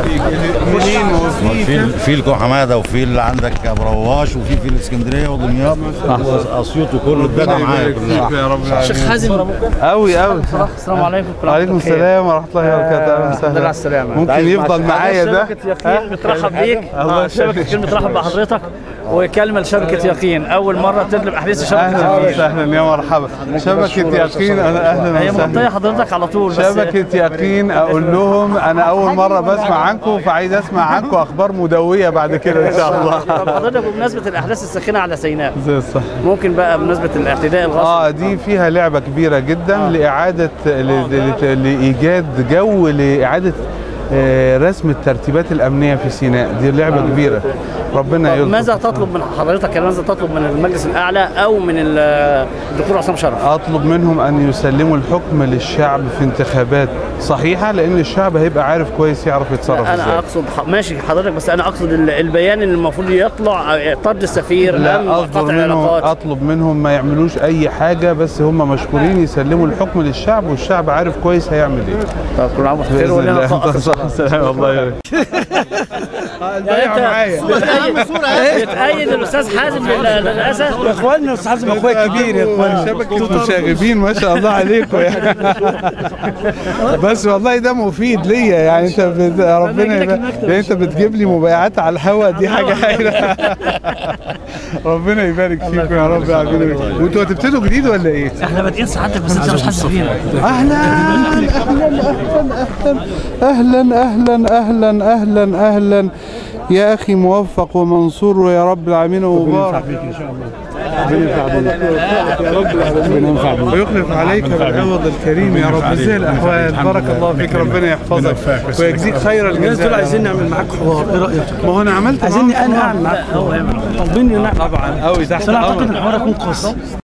منين وفي في في الكو حماده وفي اللي عندك ابو رواش وفي في الاسكندريه ودمياط واسيوط وكله اتبنى معايا كلها يا رب العالمين شيخ حازم قوي قوي السلام عليكم وعليكم السلام ورحمه الله وبركاته اهلا الحمد لله على وسهلا السلامة ممكن يفضل معايا ده شبكة يقين بترحب بيك الله آه، شبكة يقين بترحب بحضرتك وكلمة لشبكة يقين أول مرة تدلب أحداث شبكة اهلا يقين وسهلا يا مرحبا شبكه يقين انا اهلا هي مغطية وسهلا حضرتك على طول بس شبكة يقين أقول لهم أنا أول مرة بسمع عنكم فعايز أسمع عنكم أخبار مدوية بعد كده إن شاء الله طب حضرتك بمناسبة الأحداث الساخنة على سيناء زي الصح ممكن بقى بمناسبة الاعتداء الغاصب اه دي فيها لعبه كبيره جدا لاعاده ل- ل- لايجاد جو لاعاده آه، رسم الترتيبات الامنيه في سيناء دي لعبه كبيره ربنا طب يلطف ماذا تطلب من حضرتك ماذا تطلب من المجلس الأعلى أو من ال- الدكتور عصام شرف؟ اطلب منهم ان يسلموا الحكم للشعب في انتخابات صحيحه لان الشعب هيبقى عارف كويس يعرف يتصرف انا ازاي اقصد ماشي حضرتك بس انا اقصد ال- البيان اللي المفروض يطلع آه، طرد السفير لا أم اطلب قطع منهم العلاقات اطلب منهم ما يعملوش اي حاجه بس هم مشكورين يسلموا الحكم للشعب والشعب عارف كويس هيعمل ايه طب كل عام وانت بخير باذن ولنا الله لقاء صح سلام الله يبارك يعني انت بتأيد بتأيد الاستاذ حازم لل- للاسف يا اخواننا استاذ حازم اخويا كبير يا اخواننا شبكة مشاغبين ما شاء الله عليكم يعني بس والله ده مفيد ليا يعني انت بت... ربنا يبقى... يعني انت بتجيب لي مبايعات على الهوا دي حاجه حلوه ربنا يبارك فيكم يا رب العالمين وانتوا هتبتدوا جديد ولا ايه؟ احنا بادئين سعادتك بس انت مش حاسس بينا اهلا اهلا اهلا اهلا اهلا اهلا يا اخي موفق ومنصور ويا رب العالمين ومبارك ويخلف عليك بالعوض الكريم يا رب ازاي الاحوال بارك الله فيك ربنا يحفظك ويجزيك خير الناس دول الجزاء عايزين نعمل معاك حوار ايه رايك؟ ما هو انا عملت عايزيني معاهم انا اعمل معاك حوار طالبيني نعمل طبعا قوي تحت بس انا اعتقد امرك الحوار هيكون قاسي